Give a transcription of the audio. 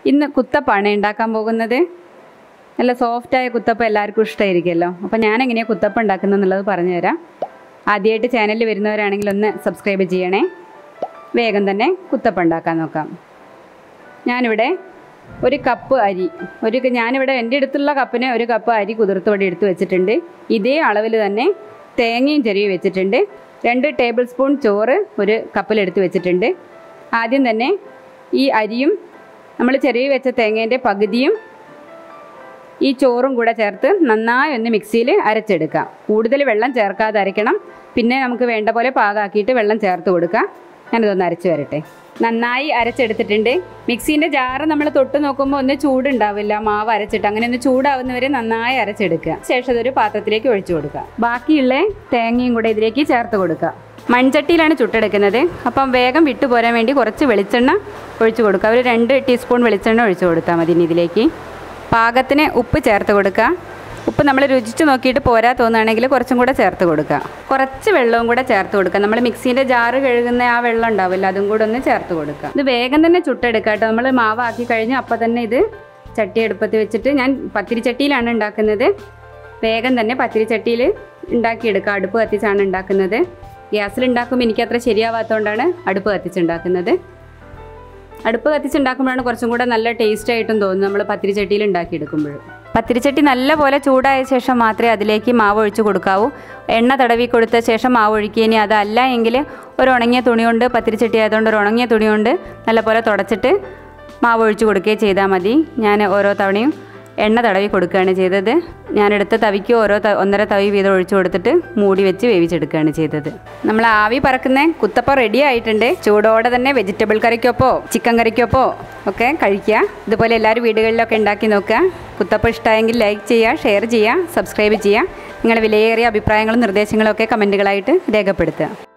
ഇന്ന് കുത്തപ്പാണ് ഉണ്ടാക്കാൻ പോകുന്നത് നല്ല സോഫ്റ്റായ കുത്തപ്പം എല്ലാവർക്കും ഇഷ്ടമായിരിക്കുമല്ലോ അപ്പോൾ ഞാൻ എങ്ങനെയാണ് കുത്തപ്പം ഉണ്ടാക്കുന്നത് എന്നുള്ളത് പറഞ്ഞു തരാം ആദ്യമായിട്ട് ചാനലിൽ വരുന്നവരാണെങ്കിൽ ഒന്ന് സബ്സ്ക്രൈബ് ചെയ്യണേ വേഗം തന്നെ കുത്തപ്പം ഉണ്ടാക്കാൻ നോക്കാം ഞാനിവിടെ ഒരു കപ്പ് അരി ഒരു ക- ഞാനിവിടെ എൻ്റെ അടുത്തുള്ള കപ്പിന് ഒരു കപ്പ് അരി കുതിർത്ത് ഇവിടെ എടുത്ത് വെച്ചിട്ടുണ്ട് ഇതേ അളവിൽ തന്നെ തേങ്ങയും ചെറിയ വെച്ചിട്ടുണ്ട് രണ്ട് ടേബിൾ സ്പൂൺ ചോറ് ഒരു കപ്പിലെടുത്ത് വെച്ചിട്ടുണ്ട് ആദ്യം തന്നെ ഈ അരിയും നമ്മൾ ചെറിയ വെച്ച തേങ്ങേൻ്റെ പകുതിയും ഈ ചോറും കൂടെ ചേർത്ത് നന്നായി ഒന്ന് മിക്സിയിൽ അരച്ചെടുക്കാം കൂടുതൽ വെള്ളം ചേർക്കാതെ അരയ്ക്കണം പിന്നെ നമുക്ക് വേണ്ട പോലെ പാകാക്കിയിട്ട് വെള്ളം ചേർത്ത് കൊടുക്കാം ഞാനിതൊന്ന് അരച്ച് വരട്ടെ നന്നായി അരച്ചെടുത്തിട്ടുണ്ട് മിക്സീൻ്റെ ജാറ് നമ്മൾ തൊട്ട് നോക്കുമ്പോൾ ഒന്ന് ചൂടുണ്ടാവില്ല മാവ് അരച്ചിട്ട് അങ്ങനെ ഒന്ന് ചൂടാവുന്നവരെ നന്നായി അരച്ചെടുക്കുക ശേഷം അതൊരു പാത്രത്തിലേക്ക് ഒഴിച്ചു കൊടുക്കുക ബാക്കിയുള്ള തേങ്ങയും കൂടെ ഇതിലേക്ക് ചേർത്ത് കൊടുക്കുക മൺചട്ടിയിലാണ് ചുട്ടെടുക്കുന്നത് അപ്പം വേഗം വിട്ടുപോരാൻ വേണ്ടി കുറച്ച് വെളിച്ചെണ്ണ ഒഴിച്ചു കൊടുക്കുക ഒരു രണ്ട് ടീസ്പൂൺ വെളിച്ചെണ്ണ ഒഴിച്ചു കൊടുത്താൽ മതി ഇനി ഇതിലേക്ക് പാകത്തിന് ഉപ്പ് ചേർത്ത് കൊടുക്കുക ഉപ്പ് നമ്മൾ രുചിച്ച് നോക്കിയിട്ട് പോരാ തോന്നുകയാണെങ്കിൽ കുറച്ചും കൂടെ ചേർത്ത് കൊടുക്കുക കുറച്ച് വെള്ളവും കൂടെ ചേർത്ത് കൊടുക്കുക നമ്മൾ മിക്സീൻ്റെ ജാറ് കഴുകുന്ന ആ വെള്ളം ഉണ്ടാവില്ല അതും കൂടെ ഒന്ന് ചേർത്ത് കൊടുക്കുക ഇത് വേഗം തന്നെ ചുട്ടെടുക്കുക കേട്ടോ നമ്മൾ മാവാക്കി കഴിഞ്ഞ് അപ്പം തന്നെ ഇത് ചട്ടി അടുപ്പത്ത് വെച്ചിട്ട് ഞാൻ പത്തിരി ചട്ടിയിലാണ് ഉണ്ടാക്കുന്നത് വേഗം തന്നെ പത്തിരി ചട്ടിയിൽ ഉണ്ടാക്കിയെടുക്കുക അടുപ്പ് കത്തിച്ചാണ് ഉണ്ടാക്കുന്നത് ഗ്യാസിൽ ഉണ്ടാക്കുമ്പോൾ എനിക്കത്ര ശരിയാവാത്തതുകൊണ്ടാണ് അടുപ്പ് കത്തിച്ചുണ്ടാക്കുന്നത് അടുപ്പ് കത്തിച്ചുണ്ടാക്കുമ്പോഴാണ് കുറച്ചും കൂടെ നല്ല ടേസ്റ്റ് ആയിട്ടും തോന്നുന്നത് നമ്മൾ പത്തിരിച്ചട്ടിയിൽ ഉണ്ടാക്കിയെടുക്കുമ്പോൾ പത്തിരിച്ചട്ടി നല്ല പോലെ ചൂടായ ശേഷം മാത്രമേ അതിലേക്ക് മാവ് ഒഴിച്ച് കൊടുക്കാവൂ എണ്ണ തടവി കൊടുത്ത ശേഷം മാവ് ഒഴിക്കുക ഇനി അതല്ല എങ്കിൽ ഒരു ഉണങ്ങിയ തുണി കൊണ്ട് പത്തിരിച്ചട്ടി ആയതുകൊണ്ട് ഒരു ഉണങ്ങിയ തുണി കൊണ്ട് നല്ല പോലെ തുടച്ചിട്ട് മാവ് ഒഴിച്ച് കൊടുക്കുകയും ചെയ്താൽ മതി ഞാൻ ഓരോ തവണയും എണ്ണ തടവി കൊടുക്കുകയാണ് ചെയ്തത് ഞാനെടുത്ത തവിക്ക് ഓരോ ത- ഒന്നര തവി വീതം ഒഴിച്ചു കൊടുത്തിട്ട് മൂടി വെച്ച് വേവിച്ചെടുക്കുകയാണ് ചെയ്തത് നമ്മൾ ആവി പറക്കുന്ന കുത്തപ്പം റെഡി ആയിട്ടുണ്ട് ചൂടോടെ തന്നെ വെജിറ്റബിൾ കറിക്കൊപ്പോ ചിക്കൻ കറിക്കൊപ്പോ ഒക്കെ കഴിക്കുക ഇതുപോലെ എല്ലാവരും വീടുകളിലൊക്കെ ഉണ്ടാക്കി നോക്കുക കുത്തപ്പം ഇഷ്ടമായെങ്കിൽ ലൈക്ക് ചെയ്യുക ഷെയർ ചെയ്യുക സബ്സ്ക്രൈബ് ചെയ്യുക നിങ്ങളുടെ വിലയേറിയ അഭിപ്രായങ്ങളും നിർദ്ദേശങ്ങളും ഒക്കെ കമൻറ്റുകളായിട്ട് രേഖപ്പെടുത്തുക